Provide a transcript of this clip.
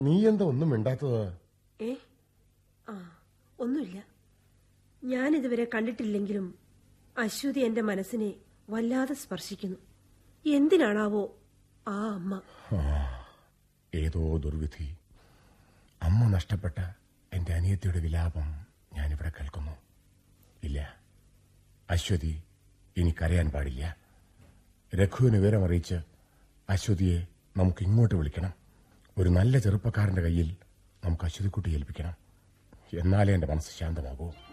നീ എന്താ ഒന്നും മിണ്ടാത്തത് ഏ ആ ഒന്നുമില്ല ഞാനിതുവരെ കണ്ടിട്ടില്ലെങ്കിലും അശ്വതി എന്റെ മനസ്സിനെ വല്ലാതെ സ്പർശിക്കുന്നു എന്തിനാണാവോ ആ അമ്മ ഏതോ ദുർവിധി അമ്മ നഷ്ടപ്പെട്ട എന്റെ അനിയത്തിയുടെ വിലാപം ഞാനിവിടെ കേൾക്കുന്നു ഇല്ല അശ്വതി ഇനി കരയാൻ പാടില്ല രഘുവിന് വിവരമറിയിച്ച് അശ്വതിയെ നമുക്ക് ഇങ്ങോട്ട് വിളിക്കണം ഒരു നല്ല ചെറുപ്പക്കാരന്റെ കയ്യിൽ നമുക്ക് അശ്വതിക്കുട്ടി ഏൽപ്പിക്കണം എന്നാലേ എന്റെ മനസ്സ് ശാന്തമാകൂ